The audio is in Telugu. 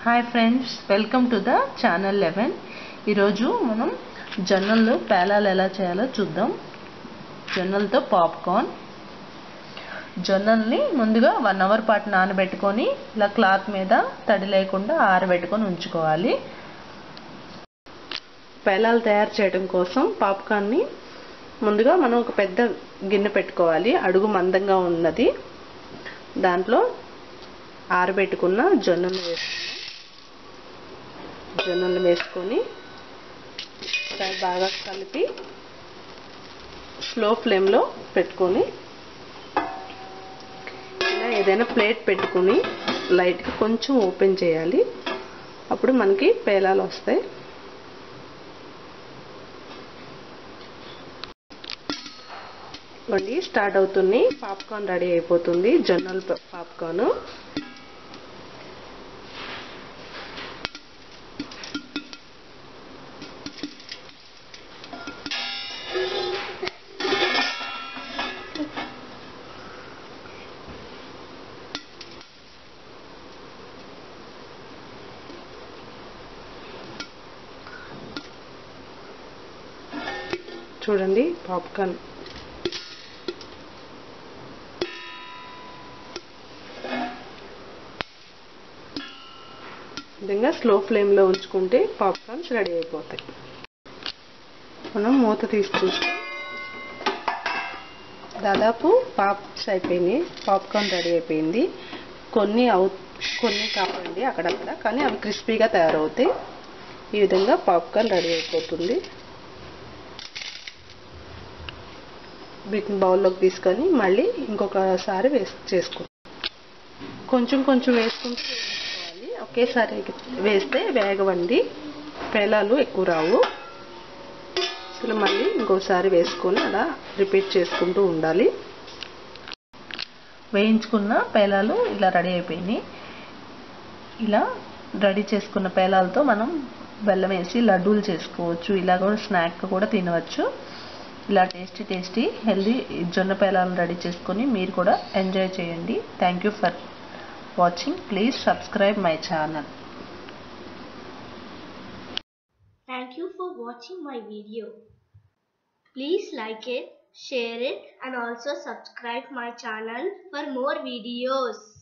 Hi friends welcome to the channel eleven ఈరోజు మనం జొన్నలు పేలాలు ఎలా చేయాలో చూద్దాం జొన్నలతో పాప్కార్న్ జొన్నల్ని ముందుగా వన్ అవర్ పాటు నానబెట్టుకొని ఇలా క్లాత్ మీద తడి లేకుండా ఆరబెట్టుకొని ఉంచుకోవాలి పేలాలు తయారు చేయడం కోసం పాప్కార్న్ని ముందుగా మనం ఒక పెద్ద గిన్నె పెట్టుకోవాలి అడుగు మందంగా ఉన్నది దాంట్లో ఆరబెట్టుకున్న జొన్నలు వేసుకుని జొన్నలు వేసుకొని బాగా కలిపి స్లో ఫ్లేమ్లో పెట్టుకొని ఇలా ఏదైనా ప్లేట్ పెట్టుకుని లైట్గా కొంచెం ఓపెన్ చేయాలి అప్పుడు మనకి పేలాలు వస్తాయి వండి స్టార్ట్ అవుతుంది పాప్కార్న్ రెడీ అయిపోతుంది జొన్నల పాప్కార్న్ చూడండి పాప్కార్న్ విధంగా స్లో ఫ్లేమ్లో ఉంచుకుంటే పాప్కార్న్స్ రెడీ అయిపోతాయి మనం మూత తీసి చూస్తే దాదాపు పాప్స్ అయిపోయినాయి పాప్కార్న్ రెడీ అయిపోయింది కొన్ని అవు కొన్ని కావండి అక్కడక్కడ కానీ అవి క్రిస్పీగా తయారవుతాయి ఈ విధంగా పాప్కార్న్ రెడీ అయిపోతుంది వీటిని బౌల్లోకి తీసుకొని మళ్ళీ ఇంకొకసారి వేసి చేసుకుంటాం కొంచెం కొంచెం వేసుకుంటూ వేసుకోవాలి ఒకేసారి వేస్తే వేగవండి పేలాలు ఎక్కువ రావు అసలు మళ్ళీ ఇంకోసారి వేసుకొని అలా రిపీట్ చేసుకుంటూ ఉండాలి వేయించుకున్న పేలాలు ఇలా రెడీ అయిపోయినాయి ఇలా రెడీ చేసుకున్న పేలాలతో మనం బెల్లం వేసి లడ్డూలు చేసుకోవచ్చు ఇలా కూడా స్నాక్ కూడా తినవచ్చు ఇలా టేస్టీ టేస్టీ హెల్దీ జొన్న పేలాలను రెడీ చేసుకొని మీరు కూడా ఎంజాయ్ చేయండి thank you for watching please subscribe my channel Thank you for watching my video. Please like it, share it and also subscribe my channel for more videos.